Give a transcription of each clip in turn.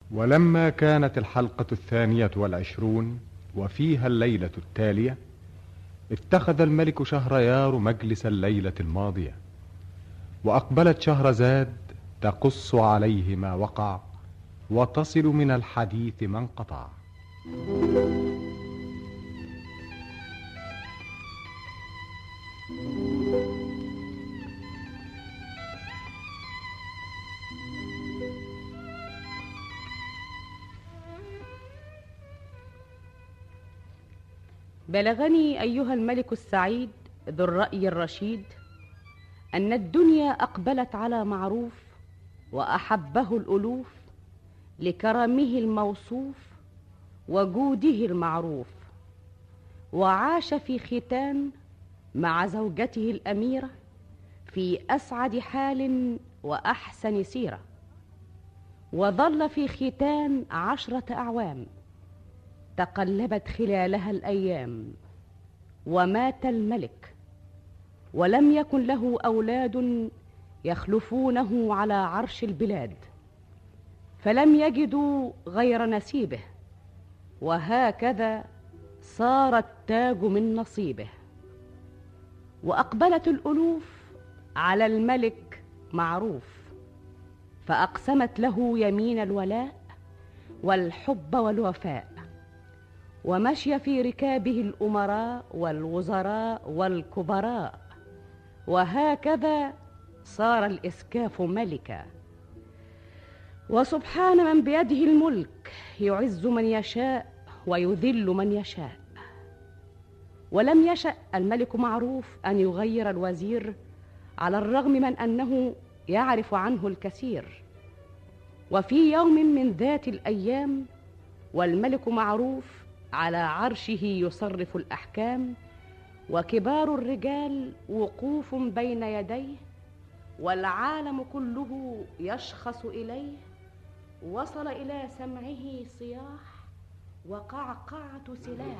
ولما كانت الحلقة الثانية والعشرون وفيها الليلة التالية اتخذ الملك شهريار مجلس الليلة الماضية وأقبلت شهرزاد تقص عليه ما وقع وتصل من الحديث ما انقطع بلغني ايها الملك السعيد ذو الراي الرشيد ان الدنيا اقبلت على معروف واحبه الالوف لكرمه الموصوف وجوده المعروف وعاش في ختان مع زوجته الاميره في اسعد حال واحسن سيره وظل في ختان عشره اعوام تقلبت خلالها الايام ومات الملك ولم يكن له اولاد يخلفونه على عرش البلاد فلم يجدوا غير نسيبه وهكذا صار التاج من نصيبه واقبلت الالوف على الملك معروف فاقسمت له يمين الولاء والحب والوفاء ومشي في ركابه الامراء والوزراء والكبراء وهكذا صار الاسكاف ملكا وسبحان من بيده الملك يعز من يشاء ويذل من يشاء ولم يشا الملك معروف ان يغير الوزير على الرغم من انه يعرف عنه الكثير وفي يوم من ذات الايام والملك معروف على عرشه يصرف الاحكام وكبار الرجال وقوف بين يديه والعالم كله يشخص اليه وصل الى سمعه صياح وقعقعه سلاح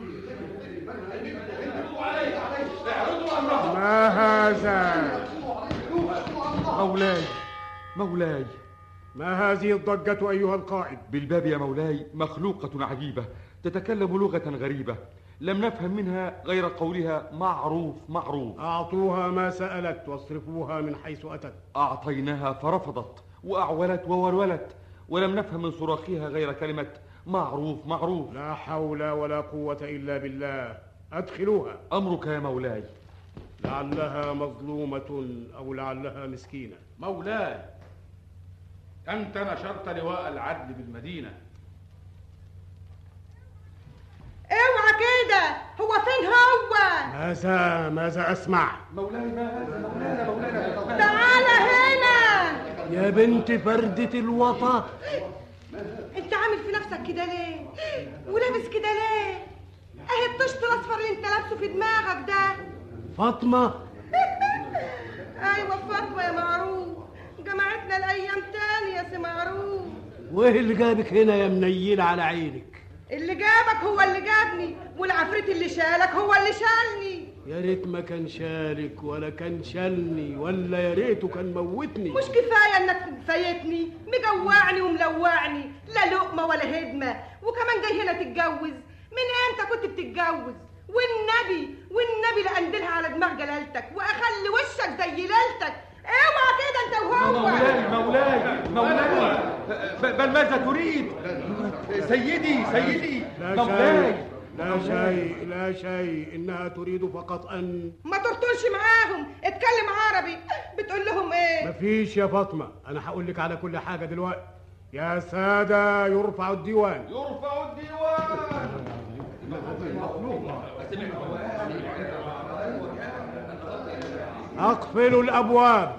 ما هذا مولاي مولاي ما هذه الضجة أيها القائد بالباب يا مولاي مخلوقة عجيبة تتكلم لغة غريبة لم نفهم منها غير قولها معروف معروف أعطوها ما سألت واصرفوها من حيث أتت أعطيناها فرفضت وأعولت وولولت ولم نفهم من صراخها غير كلمة معروف معروف لا حول ولا قوة إلا بالله أدخلوها أمرك يا مولاي لعلها مظلومة أو لعلها مسكينة مولاي أنت نشرت لواء العدل بالمدينة اوعى كده هو فين هو ماذا ماذا أسمع مولاي ما هذا مولانا مولانا تعال هنا يا بنت فردة الوطا انت عامل في نفسك كده ليه ولابس كده ليه اهي الطشت الاصفر اللي انت لابسه في دماغك ده فاطمة ايوه فاطمه يا معروف جمعتنا الايام تاني يا سي معروف وإيه اللي جابك هنا يا منيلة على عينك اللي جابك هو اللي جابني والعفريت اللي شالك هو اللي شالني يا ريت ما كان شالك ولا كان شالني ولا يا ريته كان موتني مش كفايه انك فايتني مجوعني وملوعني لا لقمه ولا هدمه وكمان جاي هنا تتجوز من امتى كنت بتتجوز والنبي والنبي لاندلها على دماغ جلالتك واخلي وشك زي ليلتك اوعى كده انت وهو مولاي مولاي مولاي ب- بل ماذا تريد سيدي سيدي لا مولاي شيء لا شيء لا شيء إنها تريد فقط أن ما ترطلش معاهم اتكلم عربي بتقول لهم ايه مفيش يا فاطمة أنا هقول لك على كل حاجة دلوقتي يا سادة يرفع الديوان يرفع الديوان أقفلوا الأبواب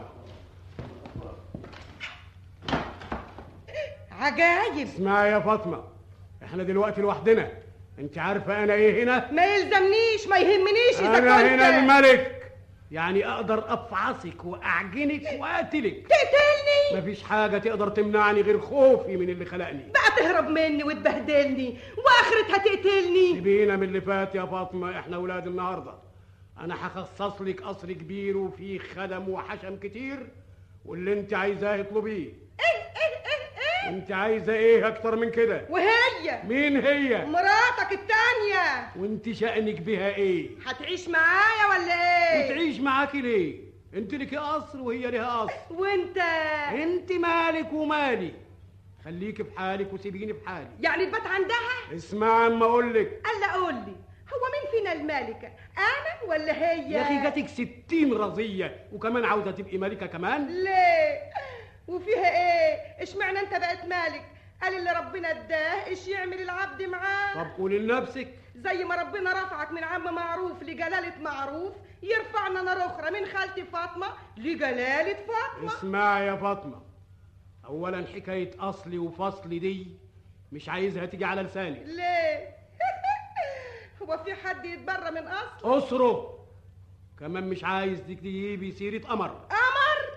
عجايب اسمعي يا فاطمة احنا دلوقتي لوحدنا انت عارفة أنا إيه هنا؟ ما يلزمنيش ما يهمنيش اذا أنا كنت هنا الملك يعني أقدر أفعصك وأعجنك وأقتلك تقتلني مفيش حاجة تقدر تمنعني غير خوفي من اللي خلقني بقى تهرب مني وتبهدلني واخرتها تقتلني سيبينا من اللي فات يا فاطمة احنا ولاد النهاردة أنا هخصص لك قصر كبير وفيه خدم وحشم كتير واللي انت عايزاه اطلبيه ايه ايه ايه ايه انت عايزه ايه اكتر من كده وهي مين هي مراتك التانية وانت شأنك بها ايه هتعيش معايا ولا ايه وتعيش معاكي ليه انت لك قصر وهي لها قصر وانت انت مالك ومالي خليكي في حالك وسيبيني في حالي يعني البيت عندها اسمع اما اقول لك الا قول لي هو مين فينا الملكة انا ولا هي يا اخي جاتك ستين رضيه وكمان عاوزه تبقي ملكه كمان ليه وفيها ايه اشمعنى انت بقت مالك قال اللي ربنا اداه ايش يعمل العبد معاه طب قولي لنفسك زي ما ربنا رفعك من عم معروف لجلالة معروف يرفعنا نار اخرى من خالتي فاطمة لجلالة فاطمة اسمع يا فاطمه اولا حكايه اصلي وفصلي دي مش عايزها تيجي على لساني ليه هو في حد يتبرى من اصل اسره كمان مش عايز تجيبي سيره قمر قمر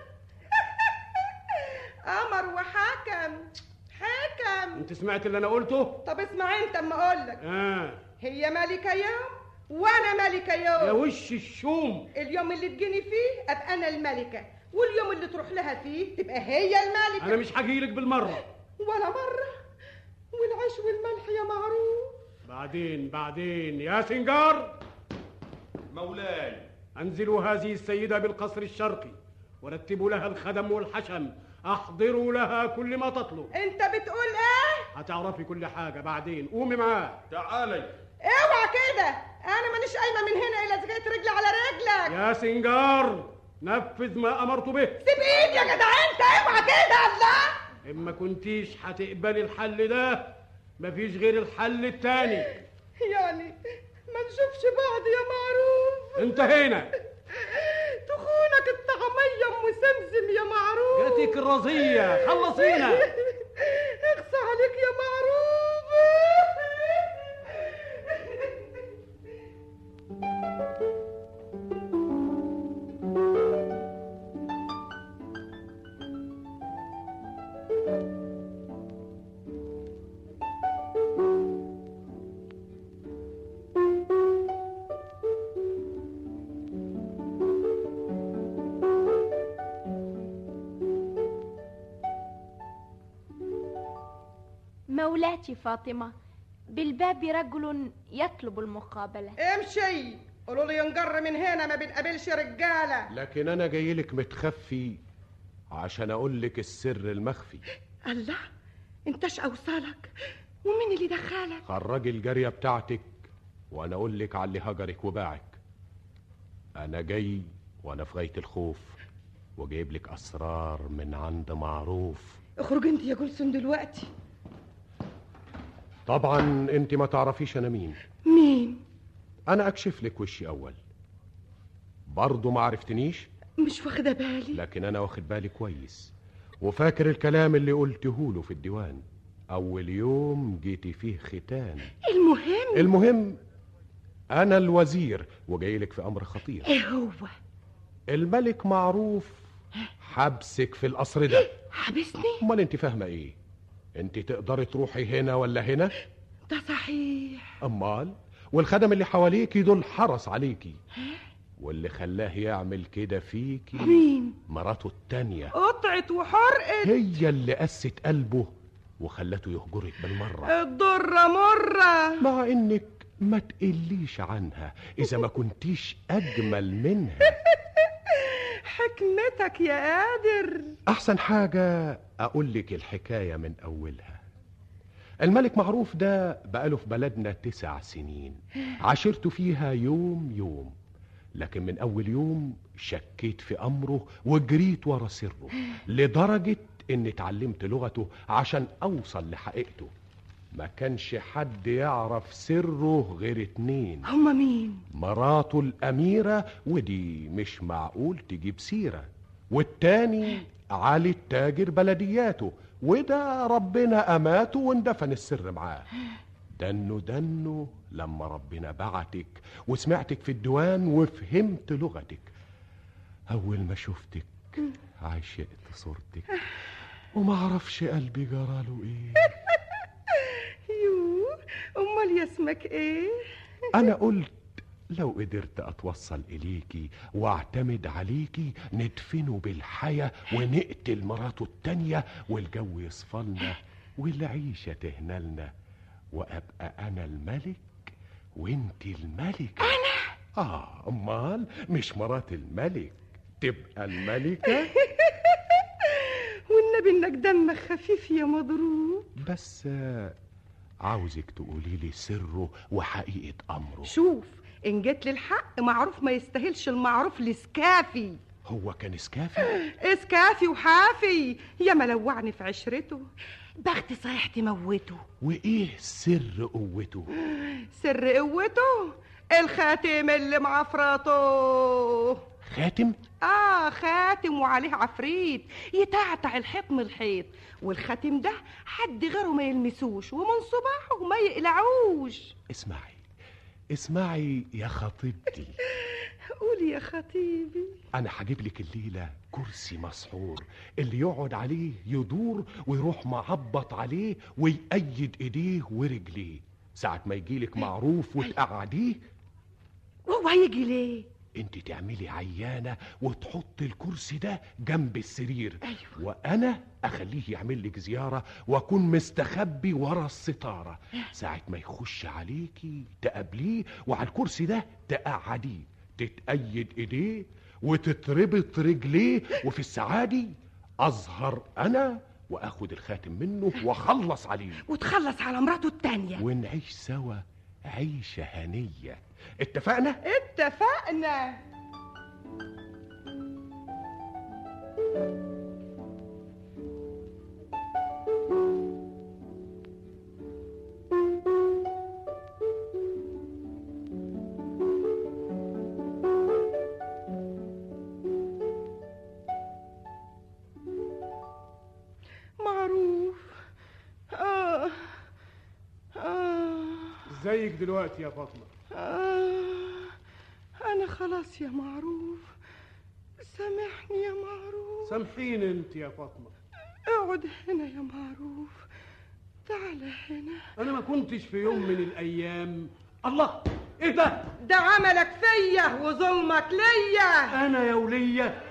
قمر وحكم حكم انت سمعت اللي انا قلته طب اسمع انت اما اقول لك اه هي ملكة يوم وانا ملكة يا يوم وش الشوم اليوم اللي تجيني فيه ابقى انا الملكة واليوم اللي تروح لها فيه تبقى هي الملكة انا مش هجيلك بالمره ولا مرة والعيش والملح يا معروف بعدين بعدين يا سنجار مولاي انزلوا هذه السيده بالقصر الشرقي ورتبوا لها الخدم والحشم احضروا لها كل ما تطلب انت بتقول ايه هتعرفي كل حاجه بعدين قومي معاه تعالي اوعى كده انا مانيش قايمة من هنا الا زقيت رجلي على رجلك يا سنجار نفذ ما امرت به سيب ايدي يا جدع انت اوعى كده الله اما كنتيش هتقبلي الحل ده مفيش غير الحل التاني يعني ما نشوفش بعض يا معروف انتهينا تخونك الطعمية ام سمسم يا معروف جاتك الرزيه خلصينا اخصى عليك يا معروف مولاتي فاطمة بالباب رجل يطلب المقابلة امشي قولوا لي ينجر من هنا ما بنقابلش رجالة لكن انا جاي لك متخفي عشان اقول لك السر المخفي الله انتش اوصلك ومين اللي دخلك خرجي الجاريه بتاعتك وانا اقول لك على اللي هجرك وباعك انا جاي وانا في غايه الخوف وجايب لك اسرار من عند معروف اخرج انت يا جلسون دلوقتي طبعا انت ما تعرفيش انا مين مين انا اكشف لك وشي اول برضه ما عرفتنيش مش واخده بالي لكن انا واخد بالي كويس وفاكر الكلام اللي قلته له في الديوان اول يوم جيتي فيه ختان المهم المهم انا الوزير وجاي لك في امر خطير ايه هو الملك معروف حبسك في القصر ده حبسني امال انت فاهمه ايه انت تقدري تروحي هنا ولا هنا ده صحيح امال والخدم اللي حواليكي دول حرس عليكي واللي خلاه يعمل كده فيكي مين مراته التانية قطعت وحرقت هي اللي قست قلبه وخلته يهجرك بالمرة الضرة مرة مع انك ما تقليش عنها اذا ما كنتيش اجمل منها حكمتك يا قادر احسن حاجة اقول لك الحكاية من اولها الملك معروف ده بقاله في بلدنا تسع سنين عاشرته فيها يوم يوم لكن من اول يوم شكيت في امره وجريت ورا سره لدرجة اني اتعلمت لغته عشان اوصل لحقيقته ما كانش حد يعرف سره غير اتنين هما مين مراته الأميرة ودي مش معقول تجيب سيرة والتاني علي التاجر بلدياته وده ربنا أماته واندفن السر معاه دنو دنو لما ربنا بعتك وسمعتك في الديوان وفهمت لغتك أول ما شفتك عشقت صورتك وما عرفش قلبي جراله ايه يو امال يا اسمك ايه انا قلت لو قدرت اتوصل اليكي واعتمد عليكي ندفنه بالحياة ونقتل مراته التانية والجو يصفلنا والعيشة تهنلنا وأبقى أنا الملك وانت الملكة أنا؟ آه أمال مش مرات الملك تبقى الملكة والنبي انك دمك خفيف يا مضروب بس آه، عاوزك تقولي لي سره وحقيقة أمره شوف ان جيت للحق معروف ما يستاهلش المعروف لسكافي هو كان سكافي اسكافي وحافي يا ملوعني في عشرته بخت صحيح تموته وإيه سر قوته سر قوته الخاتم اللي معفرته خاتم اه خاتم وعليه عفريت يتعتع الحيط من الحيط والخاتم ده حد غيره ما يلمسوش ومن صباحه ما يقلعوش اسمعي اسمعي يا خطيبتي قولي يا خطيبي انا هجيب لك الليله كرسي مسحور اللي يقعد عليه يدور ويروح معبط عليه ويأيد ايديه ورجليه ساعة ما يجيلك معروف وتقعديه وهو هيجي ليه انت تعملي عيانة وتحط الكرسي ده جنب السرير أيوة. وانا اخليه يعمل لك زيارة واكون مستخبي ورا الستارة ساعة ما يخش عليكي تقابليه وعلى الكرسي ده تقعديه تتأيد ايديه وتتربط رجليه وفي الساعة دي اظهر انا واخد الخاتم منه واخلص عليه وتخلص على مراته التانية ونعيش سوا عيشة هنية اتفقنا؟ اتفقنا معروف آه آه ازيك دلوقتي يا فاطمه آه أنا خلاص يا معروف سامحني يا معروف سامحيني انت يا فاطمه اقعد هنا يا معروف تعال هنا انا ما كنتش في يوم من الايام الله ايه ده ده عملك فيا وظلمك ليا انا يا وليه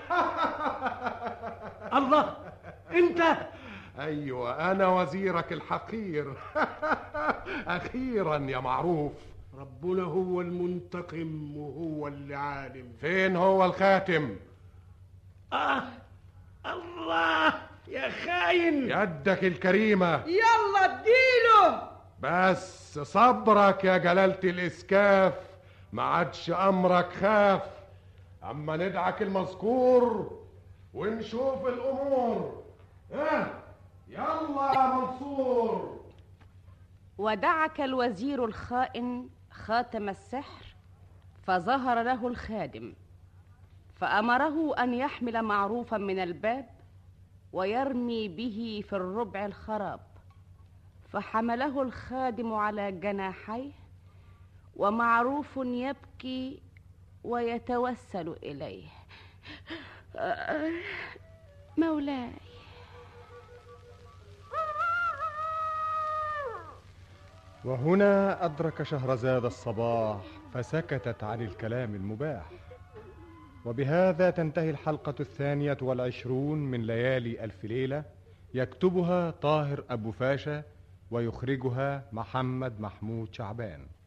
الله انت ايوه انا وزيرك الحقير اخيرا يا معروف ربنا هو المنتقم وهو اللي عالم فين هو الخاتم آه الله يا خاين يدك الكريمة يلا اديله بس صبرك يا جلالة الإسكاف ما عادش أمرك خاف أما ندعك المذكور ونشوف الأمور ها يلا يا منصور ودعك الوزير الخائن خاتم السحر فظهر له الخادم فامره ان يحمل معروفا من الباب ويرمي به في الربع الخراب فحمله الخادم على جناحيه ومعروف يبكي ويتوسل اليه آه، مولاي وهنا أدرك شهرزاد الصباح فسكتت عن الكلام المباح وبهذا تنتهي الحلقة الثانية والعشرون من ليالي ألف ليلة يكتبها طاهر أبو فاشا ويخرجها محمد محمود شعبان